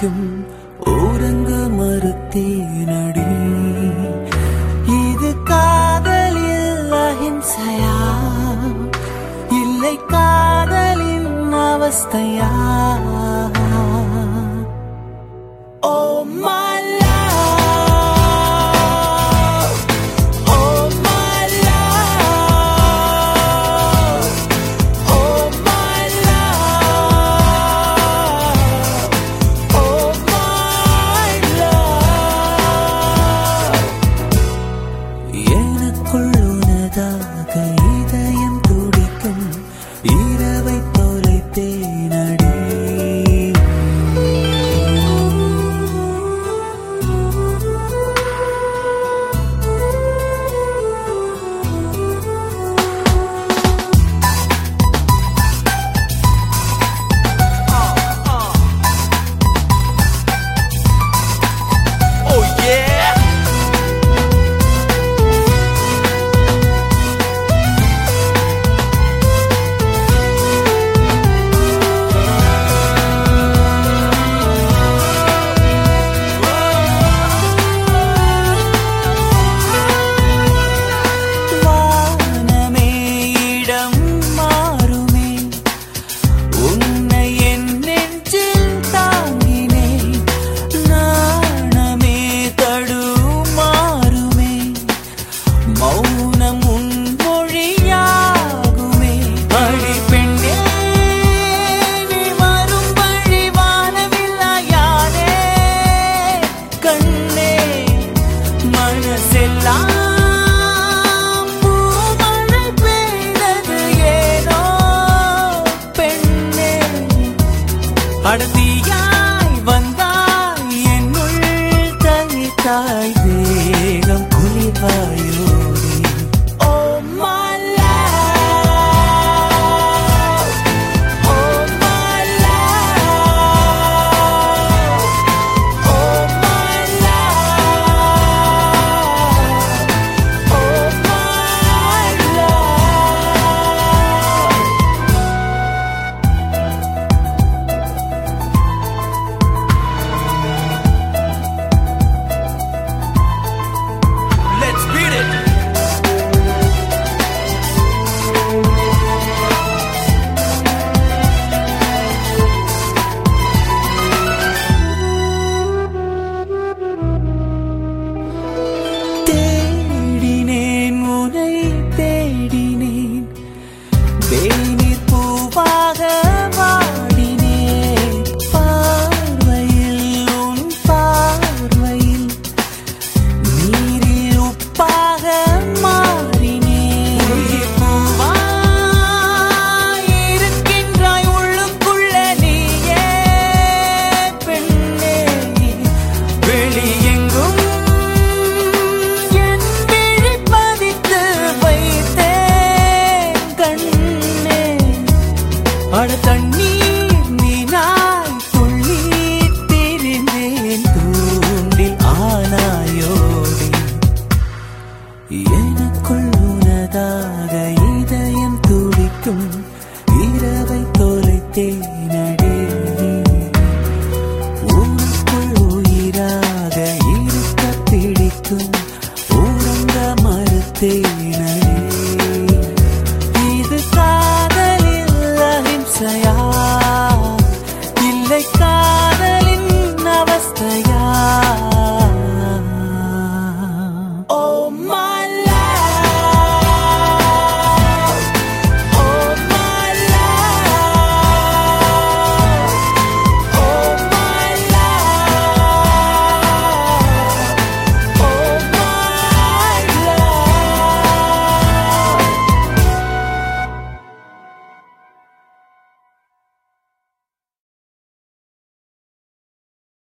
துடிக்கும் ஊரங்க மறுத்தேனடி இது காதலில் அஹிம்சையா இல்லை காதலின் அவஸ்தையா Oh my love Oh my love Oh my love Oh my love எனக்குள் உனதாக இதயம் துடிக்கும் இரவை தொலைத்தேனடி Oh yeah! வானமே இடம் மாறுமே உன்னை என் நெஞ்சில் தாங்கினேன் நாணமே தடுமாறுமே மௌனம் உன் மொழியாகுமே அடி பெண்ணே நீ வரும் வழி வானவில்லையானே கண்ணே மனசெல்லாம் பூமழை பெய்தது ஏனோ பெண்ணே அடர்த்தியாய் வந்தாய் என்னுள் தனித்தாய் தேகம் குளிர்வாயோடி Oh my love Oh my love Oh my love Oh my love Let's beat it! தேடினேன் உனை தேடினேன் தேநீர் பூவாக வாடினேன் பார்வையில் உன் பார்வையில் நீரில் உப்பாக மாறினேன் உயிர் பூவாய் இருக்கின்றாய் உள்ளுக்குள்ள நீயே பெண்ணே வெளியெங்கும் என் விழி பதித்து வைத்தேன் கண்ணே அட தண்ணீர் நீனாய் துள்ளி திரிந்தேன் தூண்டில் ஆனாயோடி எனக்குள் உனதாக இதயம் துடிக்கும் இரவை தொலைத்தேன்